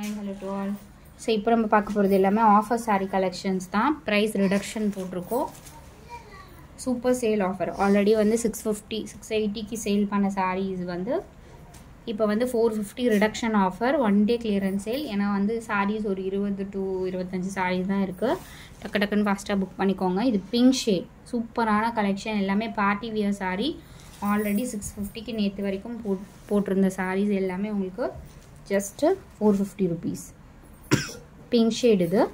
hi hello to all so இப்போ நம்ம பார்க்க போகிறது எல்லாமே ஆஃபர் saree கலெக்ஷன்ஸ் தான் ப்ரைஸ் ரிடக்ஷன் போட்டிருக்கோம் சூப்பர் சேல் ஆஃபர் ஆல்ரெடி வந்து சிக்ஸ் ஃபிஃப்டி சிக்ஸ் எயிட்டிக்கு சேல் பண்ண sarees வந்து இப்போ வந்து four fifty reduction offer one day clearance sale ஏன்னா வந்து sarees ஒரு இருபது டு இருபத்தஞ்சி sarees தான் இருக்குது டக்கு டக்குன்னு ஃபாஸ்ட்டாக புக் பண்ணிக்கோங்க இது பிங்க் ஷேட் சூப்பரான கலெக்ஷன் எல்லாமே party wear saree already six ஃபிஃப்டிக்கு நேற்று வரைக்கும் போட் போட்டிருந்த sarees எல்லாமே உங்களுக்கு just four fifty rupees pink shade இது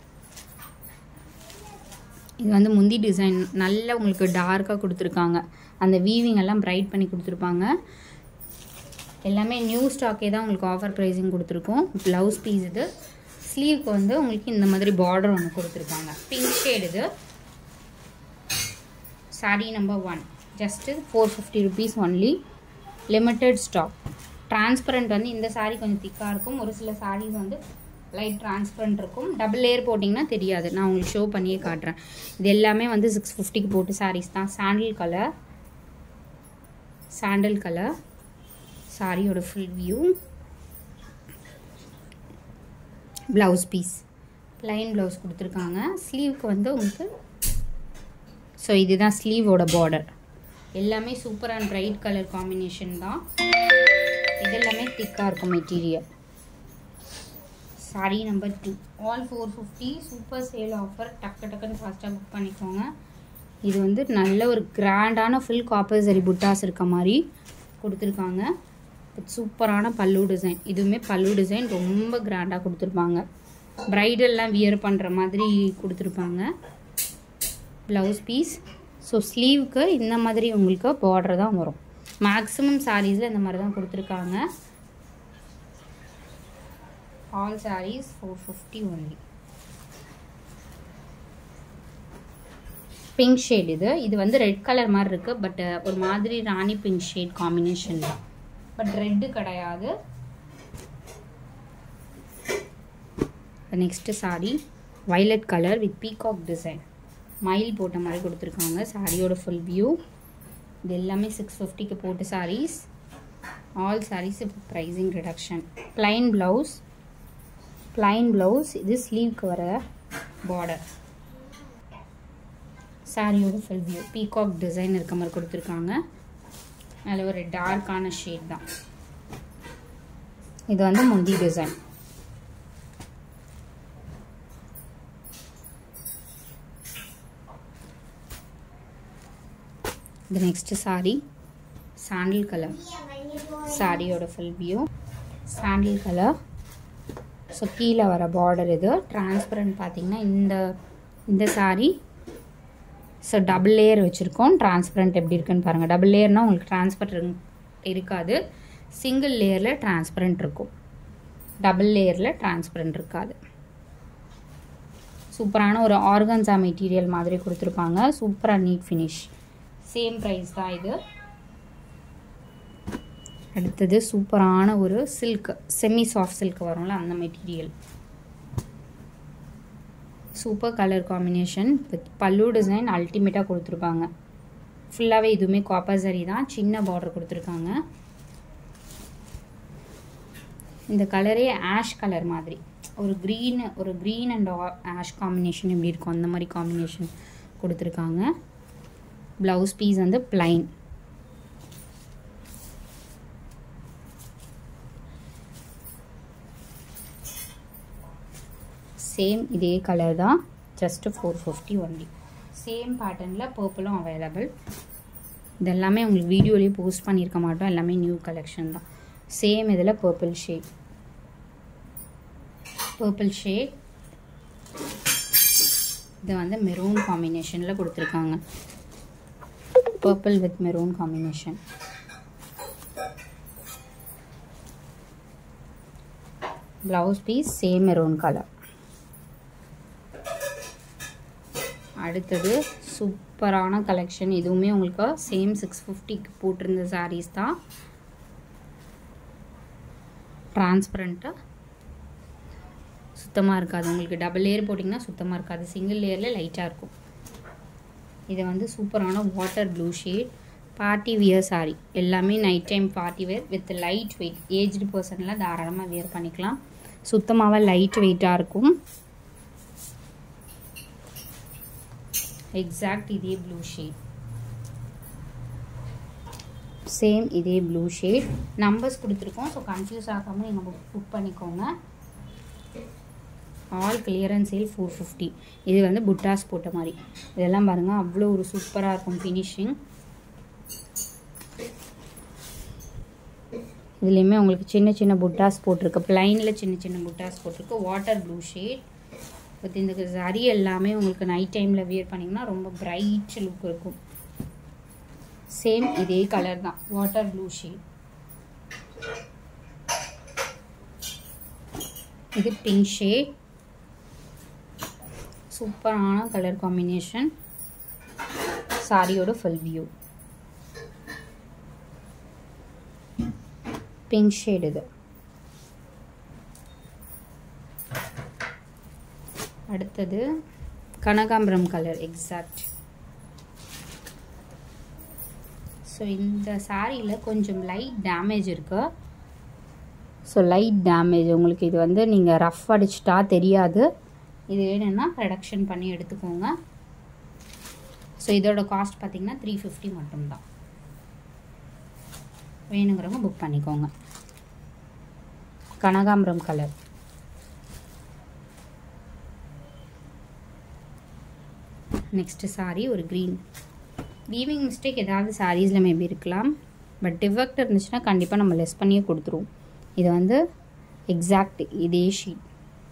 இது வந்து முந்தி டிசைன் நல்ல உங்களுக்கு டார்க்காக கொடுத்துருக்காங்க அந்த வீவிங் எல்லாம் பிரைட் பண்ணி கொடுத்துருப்பாங்க எல்லாமே நியூ ஸ்டாக்கே தான் உங்களுக்கு ஆஃபர் ப்ரைஸிங் கொடுத்துருக்கோம் ப்ளவுஸ் பீஸ் இது ஸ்லீவ்க்கு வந்து உங்களுக்கு இந்த மாதிரி பார்டர் ஒன்று கொடுத்துருக்காங்க பிங்க் ஷேட் இது saree number one just four fifty rupees only limited stock transparent வந்து இந்த சாரீ கொஞ்சம் திக்காக இருக்கும் ஒரு சில சாரீஸ் வந்து லைட் டிரான்ஸ்பரண்ட் இருக்கும் டபுள் லேயர் போட்டிங்கன்னா தெரியாது நான் உங்களுக்கு ஷோ பண்ணியே காட்டுறேன் இது எல்லாமே வந்து சிக்ஸ் ஃபிஃப்டிக்கு போட்டு சாரீஸ் தான் சாண்டில் கலர் சாண்டல் கலர் சாரியோட full view blouse piece plain blouse கொடுத்துருக்காங்க ஸ்லீவ்க்கு வந்து உங்களுக்கு ஸோ இதுதான் ஸ்லீவோட பார்டர் எல்லாமே super and bright colour combination தான் இது எல்லாமே திக்காக இருக்கும் material saree number two all four fifty super sale offer டக்கு டக்குன்னு ஃபாஸ்ட்டாக புக் பண்ணிக்கோங்க இது வந்து நல்ல ஒரு கிராண்டான ஃபுல் காப்பர் சரி புட்டாஸ் இருக்க மாதிரி கொடுத்துருக்காங்க சூப்பரான பல்லு டிசைன் இதுவுமே பல்லு டிசைன் ரொம்ப கிராண்டாக கொடுத்துருப்பாங்க ப்ரைடல்லாம் வியர் பண்ணுற மாதிரி கொடுத்துருப்பாங்க ப்ளவுஸ் பீஸ் ஸோ ஸ்லீவுக்கு இந்த மாதிரி உங்களுக்கு பார்டர் தான் வரும் மேக்ஸிமம் சாரீஸில் இந்த மாதிரி தான் கொடுத்துருக்காங்க all sarees four fifty only pink shade இது இது வந்து ரெட் கலர் மாதிரி இருக்குது பட் ஒரு மாதிரி ராணி பிங்க் ஷேட் காம்பினேஷன் தான் பட் ரெட்டு கிடையாது next saree violet colour with peacock design மயில் போட்ட மாதிரி கொடுத்துருக்காங்க சாரியோட ஃபுல் வியூ இது எல்லாமே சிக்ஸ் ஃபிஃப்டிக்கு போட்ட சாரீஸ் ஆல் சாரீஸ் இப்போ pricing reduction plain blouse plain blouse இது ஸ்லீவ்க்கு வர பார்டர் சாரியோட ஃபுல் வியூ பீகாக் டிசைன் இருக்க மாதிரி கொடுத்துருக்காங்க நல்ல ஒரு டார்க்கான ஷேட் தான் இது வந்து முந்தி டிசைன் இது நெக்ஸ்ட் சாரி சாண்டில் கலர் சாரியோட full view sandal colour so கீழே வர பார்டர் இது டிரான்ஸ்பரண்ட் பார்த்தீங்கன்னா இந்த இந்த சாரி ஸோ டபுள் லேயர் வச்சுருக்கோம் டிரான்ஸ்பரண்ட் எப்படி இருக்குன்னு பாருங்கள் டபுள் லேயர்னால் உங்களுக்கு டிரான்ஸ்பரண்ட் இருக்காது சிங்கிள் லேயரில் டிரான்ஸ்பரண்ட் இருக்கும் டபுள் லேயரில் டிரான்ஸ்பரண்ட் இருக்காது சூப்பரான ஒரு ஆர்கன்ஸா மெட்டீரியல் மாதிரி கொடுத்துருப்பாங்க சூப்பராக நீட் ஃபினிஷ் சேம் ப்ரைஸ் தான் இது அடுத்தது சூப்பரான ஒரு சில்க் செமி சாஃப்ட் சில்க் வரும்ல அந்த material super colour combination with pallu design அல்டிமேட்டாக கொடுத்துருப்பாங்க ஃபுல்லாகவே இதுவுமே காப்பர் சரி தான் சின்ன பார்டர் கொடுத்துருக்காங்க இந்த கலரே ஆஷ் கலர் மாதிரி ஒரு க்ரீன் ஒரு க்ரீன் அண்ட் ஆஷ் காம்பினேஷன் எப்படி இருக்கும் அந்த மாதிரி காம்பினேஷன் கொடுத்துருக்காங்க ப்ளவுஸ் பீஸ் வந்து பிளைன் சேம் இதே கலர் தான் just four fifty only same பேட்டர்னில் பர்பிளும் அவைலபிள் இதெல்லாமே உங்களுக்கு வீடியோலேயே போஸ்ட் பண்ணியிருக்க மாட்டோம் எல்லாமே நியூ கலெக்ஷன் தான் சேம் இதில் பர்பிள் ஷேட் பர்பிள் ஷேட் இது வந்து மெரூன் காம்பினேஷனில் கொடுத்துருக்காங்க purple with maroon combination blouse piece same maroon colour அடுத்தது சூப்பரான கலெக்ஷன் இதுவுமே உங்களுக்கு சேம் சிக்ஸ் ஃபிஃப்டிக்கு போட்டிருந்த சாரீஸ் தான் டிரான்ஸ்பரண்ட்டு சுத்தமாக இருக்காது உங்களுக்கு டபுள் லேயர் போட்டிங்கன்னா சுத்தமாக இருக்காது சிங்கிள் லேயரில் லைட்டாக இருக்கும் இது வந்து சூப்பரான water blue shade party wear saree எல்லாமே night time party wear with light weight aged பர்சன்லாம் தாராளமாக வியர் பண்ணிக்கலாம் சுத்தமாகவே லைட் வெயிட்டாக இருக்கும் எக்ஸாக்ட் இதே ப்ளூ ஷேட் சேம் இதே ப்ளூ ஷேட் நம்பர்ஸ் கொடுத்துருக்கோம் ஸோ கன்ஃபியூஸ் ஆகாமல் நீங்கள் புக் புக் பண்ணிக்கோங்க all clearance sale four fifty இது வந்து புட்டாஸ் போட்ட மாதிரி இதெல்லாம் பாருங்கள் அவ்வளோ ஒரு சூப்பராக இருக்கும் ஃபினிஷிங் இதுலேயுமே உங்களுக்கு சின்ன சின்ன புட்டாஸ் போட்டிருக்கு ப்ளைனில் சின்ன சின்ன புட்டாஸ் போட்டிருக்கு வாட்டர் ப்ளூ ஷேட் பட் இந்த சரி எல்லாமே உங்களுக்கு நைட் டைமில் வியர் பண்ணிங்கன்னா ரொம்ப பிரைட் லுக் இருக்கும் சேம் இதே கலர் தான் வாட்டர் ப்ளூ ஷேட் இது பிங்க் ஷேட் சூப்பரான கலர் காம்பினேஷன் சாரியோட ஃபுல் வியூ பிங்க் ஷேட் இது அடுத்தது கனகாம்பரம் கலர் எக்ஸாக்ட் ஸோ இந்த சாரியில் கொஞ்சம் லைட் டேமேஜ் இருக்கு ஸோ லைட் டேமேஜ் உங்களுக்கு இது வந்து நீங்கள் ரஃப் அடிச்சிட்டா தெரியாது இது வேணும்னா ரிடக்ஷன் பண்ணி எடுத்துக்கோங்க ஸோ இதோட காஸ்ட் பார்த்தீங்கன்னா த்ரீ ஃபிஃப்டி மட்டும்தான் வேணுங்கிறவங்க புக் பண்ணிக்கோங்க கனகாம்பரம் கலர் நெக்ஸ்ட்டு சாரி ஒரு க்ரீன் வீவிங் மிஸ்டேக் ஏதாவது சாரீஸில் மேபி இருக்கலாம் பட் டிஃபெக்ட் இருந்துச்சுன்னா கண்டிப்பாக நம்ம லெஸ் பண்ணியே கொடுத்துருவோம் இது வந்து எக்ஸாக்ட் இதே ஷீட்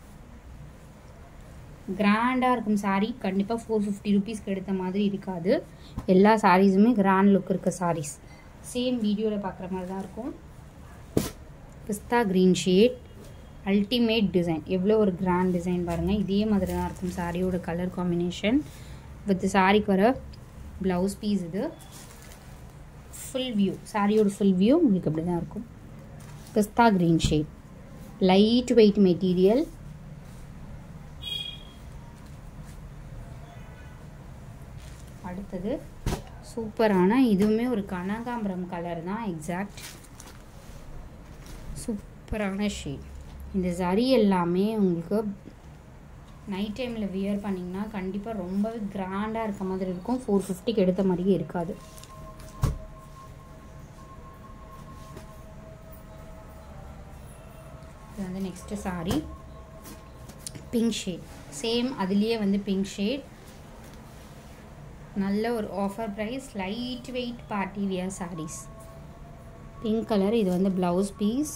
கிராண்டாக இருக்கும் சாரீ கண்டிப்பாக ஃபோர் ஃபிஃப்டி ருபீஸ்க்கு எடுத்த மாதிரி இருக்காது எல்லா சாரீஸுமே கிராண்ட் லுக் இருக்க சாரீஸ் சேம் வீடியோவில் பார்க்குற மாதிரி தான் இருக்கும் பிஸ்தா க்ரீன் ஷேட் அல்டிமேட் டிசைன் எவ்வளோ ஒரு கிராண்ட் டிசைன் பாருங்கள் இதே மாதிரி தான் இருக்கும் சாரியோட கலர் காம்பினேஷன் வித் சாரிக்கு வர ப்ளவுஸ் பீஸ் இது ஃபுல் வியூ சாரியோட ஃபுல் வியூ உங்களுக்கு அப்படி தான் இருக்கும் பிஸ்தா green shade light weight material அடுத்தது சூப்பரான இதுவுமே ஒரு கனகாம்பரம் கலர் தான் எக்ஸாக்ட் சூப்பரான ஷேட் இந்த சரி எல்லாமே உங்களுக்கு நைட் டைமில் வியர் பண்ணிங்கன்னா கண்டிப்பாக ரொம்பவே கிராண்டாக இருக்க மாதிரி இருக்கும் ஃபோர் ஃபிஃப்டிக்கு எடுத்த மாதிரியே இருக்காது இது வந்து next saree pink shade same அதுலேயே வந்து பிங்க் ஷேட் நல்ல ஒரு offer price light weight party wear sarees pink colour இது வந்து ப்ளவுஸ் பீஸ்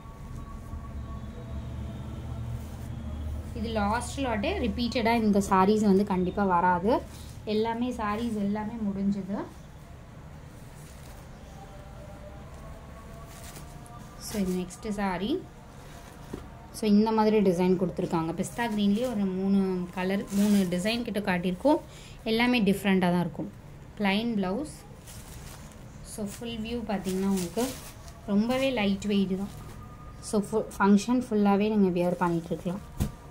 இது லாஸ்ட் லாட்டே ரிப்பீட்டடாக இந்த சாரீஸ் வந்து கண்டிப்பாக வராது எல்லாமே சாரீஸ் எல்லாமே முடிஞ்சது ஸோ இது நெக்ஸ்ட்டு சாரீ ஸோ இந்த மாதிரி டிசைன் கொடுத்துருக்காங்க பிஸ்தா க்ரீன்லேயே ஒரு மூணு கலர் மூணு டிசைன் கிட்ட காட்டியிருக்கோம் எல்லாமே டிஃப்ரெண்ட்டாக தான் இருக்கும் plain blouse so full view பார்த்திங்கன்னா உங்களுக்கு ரொம்பவே லைட் வெயிட் தான் ஸோ ஃபு ஃபங்க்ஷன் ஃபுல்லாகவே நீங்கள் வியர் பண்ணிகிட்ருக்கலாம்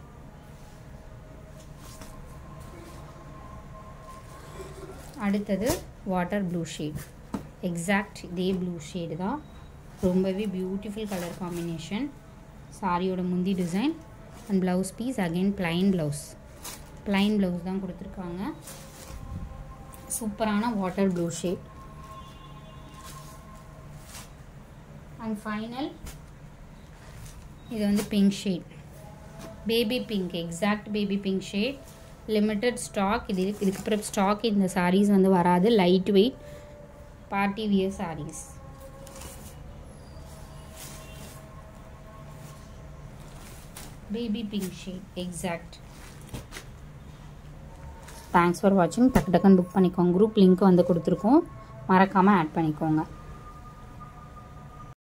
அடுத்தது வாட்டர் ப்ளூ ஷேட் எக்ஸாக்ட் இதே ப்ளூ ஷேடு தான் ரொம்பவே பியூட்டிஃபுல் கலர் காம்பினேஷன் சாரியோட முந்தி design and blouse piece again plain blouse plain blouse தான் கொடுத்துருக்காங்க சூப்பரான water blue shade and final இது வந்து pink shade baby pink exact baby pink shade limited stock இது இதுக்கப்புறம் ஸ்டாக் இந்த சாரீஸ் வந்து வராது light weight party wear sarees baby pink shade exact thanks for வாட்சிங் டக்கு டக்குன்னு புக் பண்ணிக்கோங்க குரூப் லிங்க் வந்து கொடுத்துருக்கோம் மறக்காமல் ஆட் பண்ணிக்கோங்க